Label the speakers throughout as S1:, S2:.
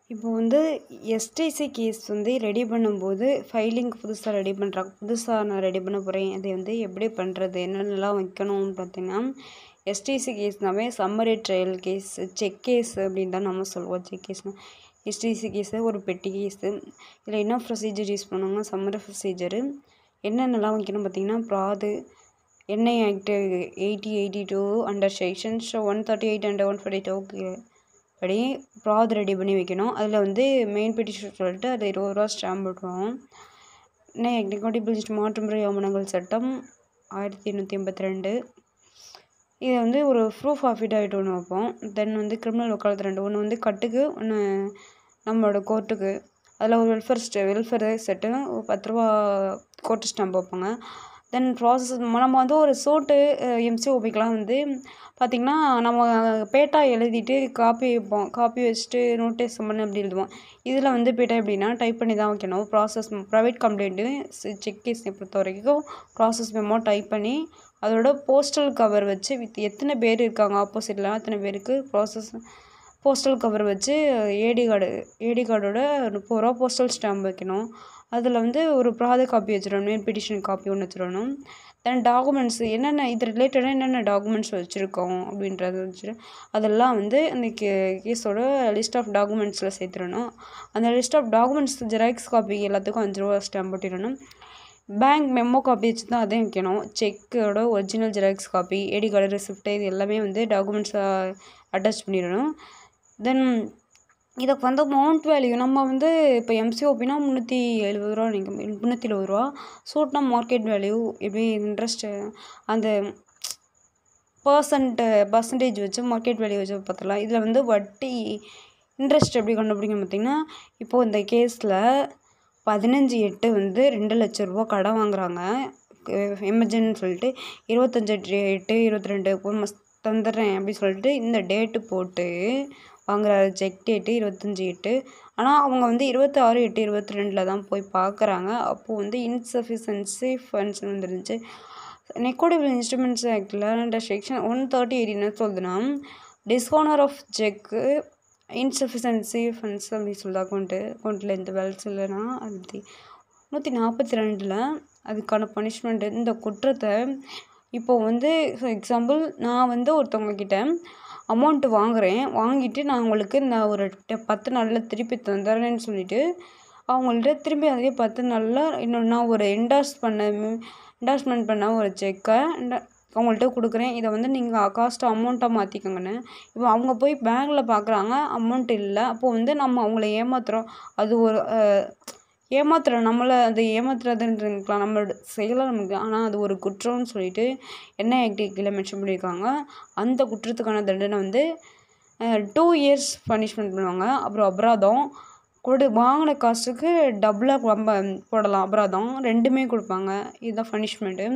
S1: இப்போ வந்து STC case வந்து ரெடி பண்ணும்போது ஃபைலிங் புதுசாக ரெடி பண்ணுறாங்க புதுசாக நான் ரெடி பண்ண போகிறேன் அதை வந்து எப்படி பண்ணுறது என்னென்னலாம் வைக்கணும்னு பார்த்தீங்கன்னா எஸ்டிசி கேஸ்னாவே summary trial case check case அப்படின்னு தான் நம்ம சொல்லுவோம் செக் கேஸ்னால் எஸ்டிசி கேஸு ஒரு பெட்டி கேஸு இதில் என்ன ப்ரொசீஜர் யூஸ் பண்ணுவாங்கன்னா சம்மரி ப்ரொசீஜரு என்னென்னலாம் வைக்கணும் பார்த்தீங்கன்னா ப்ராது NI act eighty eighty two under sections one thirty eight and one forty two படி ப்ராத் ரெடி பண்ணி வைக்கணும் அதில் வந்து மெயின் பெட்டிஷன் சொல்லிட்டு அது இருபது ரூபா ஸ்டாம்ப் போட்டுருவோம் இன்னும் எக்னிகோட்டிபிள் மாற்றுமுறை ஆவணங்கள் சட்டம் ஆயிரத்தி எண்ணூற்றி எண்பத்தி ரெண்டு இதை வந்து ஒரு ப்ரூஃப் ஆஃபிடேவிட் ஒன்று வைப்போம் தென் வந்து கிரிமினல் வக்காலத்து ரெண்டு ஒன்று வந்து கட்டுக்கு ஒன்று நம்மளோட கோர்ட்டுக்கு அதில் ஒரு வெல்ஃபேர் ஸ்டே வெல்ஃபேர் செட்டு பத்து ரூபா கோர்ட்டு ஸ்டாம்ப் வைப்பாங்க தென் ப்ராசஸ் நம்ம வந்து ஒரு சோட்டு எம்சி ஓபிக்கெலாம் வந்து பார்த்திங்கன்னா நம்ம பேட்டா எழுதிட்டு காப்பி வைப்போம் காப்பி வச்சுட்டு நோட்டீஸ் பண்ணி அப்படி எழுதுவோம் இதில் வந்து பேட்டா எப்படின்னா டைப் பண்ணி தான் வைக்கணும் ப்ராசஸ் ப்ரைவேட் கம்ப்ளைண்ட்டு செக் கேஸை பொறுத்த வரைக்கும் ப்ராசஸ் மெமோ டைப் பண்ணி அதோட போஸ்டல் கவர் வச்சு வித் எத்தனை பேர் இருக்காங்க ஆப்போசிட்டில் அத்தனை பேருக்கு ப்ராசஸ் போஸ்டல் கவர் வச்சு ஏடி கார்டு ஏடி கார்டோட முப்பது ரூபா போஸ்டல் ஸ்டாம்ப் வைக்கணும் அதில் வந்து ஒரு ப்ராத காப்பி வச்சிடணும் மெயின் பெட்டிஷன் காப்பி ஒன்று வச்சிடணும் தென் டாக்குமெண்ட்ஸ் என்னென்ன இது ரிலேட்டடாக என்னென்ன டாக்குமெண்ட்ஸ் வச்சுருக்கோம் அப்படின்றத வச்சு அதெல்லாம் வந்து அந்த கே கேஸோட லிஸ்ட் ஆஃப் டாக்குமெண்ட்ஸில் சேர்த்துடணும் அந்த list of documents xerox copy எல்லாத்துக்கும் அஞ்சு ரூபா ஸ்டாம்ப் போட்டிடணும் பேங்க் மெமோ காப்பி வச்சு தான் அதையும் வைக்கணும் செக்கோட original xerox copy AD card receipt இது எல்லாமே வந்து டாக்குமெண்ட்ஸாக அட்டாச் பண்ணிடணும் தென் இதுக்கு வந்து அமௌண்ட் வேல்யூ நம்ம வந்து இப்போ எம்சிஓபினா முந்நூற்றி எழுபது ரூபா நீங்கள் முந்நூற்றி எழுபது ரூபா சூட்னா மார்க்கெட் வேல்யூ எப்படி இன்ட்ரெஸ்ட்டு அந்த பர்சன்ட்டு பர்சன்டேஜ் வச்சு மார்க்கெட் வேல்யூ வச்சு பார்த்துலாம் இதில் வந்து வட்டி இன்ட்ரெஸ்ட் எப்படி கண்டுபிடிக்கணும் பார்த்திங்கன்னா இப்போது இந்த கேஸில் பதினஞ்சு எட்டு வந்து ரெண்டு லட்ச ரூபா கடன் வாங்குறாங்க எமர்ஜென்சின்னு சொல்லிட்டு இருபத்தஞ்சு எட்டு இருபத்தி ரெண்டு ஒரு மாதம் தந்துடுறேன் அப்படி சொல்லிட்டு இந்த டேட்டு போட்டு வாங்குறாரு செக் டேட்டு இருபத்தஞ்சி எட்டு ஆனால் அவங்க வந்து இருபத்தாறு எட்டு இருபத்தி ரெண்டில் தான் போய் பார்க்குறாங்க அப்போது வந்து இன்சஃபிஷியன்சி ஃபண்ட்ஸ் வந்துருந்துச்சு நெக்கோடிபிள் இன்ஸ்ட்ருமெண்ட்ஸ் ஆக்டில் அந்த செக்ஷன் ஒன் தேர்ட்டி எயிட் என்ன சொல்லுதுன்னா dishonour of cheque insufficiency funds அப்படின்னு சொல்லுது அக்கௌண்ட்டு அக்கௌண்ட்டில் எந்த பேலன்ஸ் இல்லைன்னா அது நூற்றி நாற்பத்தி ரெண்டில் அதுக்கான பனிஷ்மெண்ட்டு இந்த குற்றத்தை இப்போது வந்து ஃபார் எக்ஸாம்பிள் நான் வந்து ஒருத்தவங்க கிட்ட அமௌண்ட்டு வாங்குகிறேன் வாங்கிட்டு நான் உங்களுக்கு நான் ஒரு பத்து நாளில் திருப்பி தந்துடுறேன்னு சொல்லிட்டு அவங்கள்ட்ட திரும்பி அதே பத்து நாளில் இன்னொன்று நான் ஒரு என்டாஸ் பண்ண என்டாஸ்மெண்ட் பண்ண ஒரு செக்கை அவங்கள்ட்ட கொடுக்குறேன் இதை வந்து நீங்கள் காஸ்ட்டு அமௌண்ட்டாக மாற்றிக்கோங்கன்னு இப்போ அவங்க போய் பேங்கில் பார்க்குறாங்க அமௌண்ட் இல்லை அப்போது வந்து நம்ம அவங்கள ஏமாத்துகிறோம் அது ஒரு ஏமாத்துகிறோம் நம்மளை அது ஏமாத்துறதுன்றதுக்கலாம் நம்மளோட செயலை நமக்கு ஆனால் அது ஒரு குற்றம்னு சொல்லிட்டு என்ன ஆக்டிவிட்டியில் மென்ஷன் பண்ணியிருக்காங்க அந்த குற்றத்துக்கான தண்டனை வந்து டூ இயர்ஸ் பனிஷ்மெண்ட் பண்ணுவாங்க அப்புறம் அபராதம் கொடு வாங்கின காசுக்கு டபுளாக ரொம்ப போடலாம் அபராதம் ரெண்டுமே கொடுப்பாங்க இதுதான் பனிஷ்மெண்ட்டு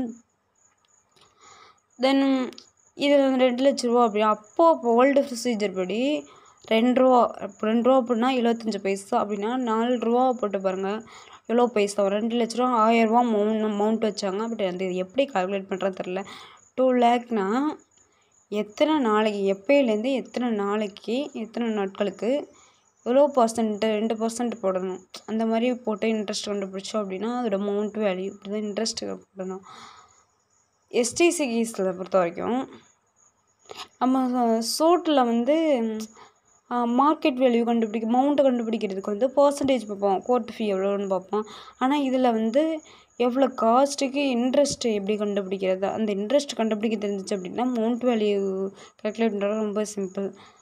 S1: தென் இது ரெண்டு லட்ச ரூபா அப்படி அப்போது ஓல்டு ப்ரொசீஜர் படி ரெண்டு ரூபா ரெண்டு ரூபா அப்படின்னா எழுபத்தஞ்சி பைசா அப்படின்னா நாலு ரூபா போட்டு பாருங்கள் எவ்வளோ பைசா ரெண்டு லட்ச ரூபா ஆயிரரூபா மவுண்ட் அமௌண்ட் வச்சாங்க பட் அந்த இது எப்படி கால்குலேட் பண்ணுறது தெரில டூ லேக்னா எத்தனை நாளைக்கு எப்போயிலேருந்து எத்தனை நாளைக்கு எத்தனை நாட்களுக்கு எவ்வளோ பர்சன்ட்டு ரெண்டு பர்சன்ட் போடணும் அந்த மாதிரி போட்டு இன்ட்ரெஸ்ட் கண்டுபிடிச்சோம் அப்படின்னா அதோட அமௌண்ட் வேல்யூ இப்படி தான் இன்ட்ரெஸ்ட் போடணும் எஸ்டிசி கேஸில் பொறுத்த வரைக்கும் நம்ம சோட்டில் வந்து மார்க்கெட் வேல்யூ கண்டுபிடிக்க அமௌண்ட்டை கண்டுபிடிக்கிறதுக்கு வந்து பர்சன்டேஜ் பார்ப்போம் கோர்ட் ஃபீ எவ்வளோன்னு பார்ப்போம் ஆனால் இதில் வந்து எவ்வளோ காஸ்ட்டுக்கு இன்ட்ரெஸ்ட் எப்படி கண்டுபிடிக்கிறது அந்த இன்ட்ரெஸ்ட் கண்டுபிடிக்க தெரிஞ்சிச்சு அப்படின்னா அமௌண்ட் வேல்யூ கால்குலேட் பண்ணுறது ரொம்ப சிம்பிள்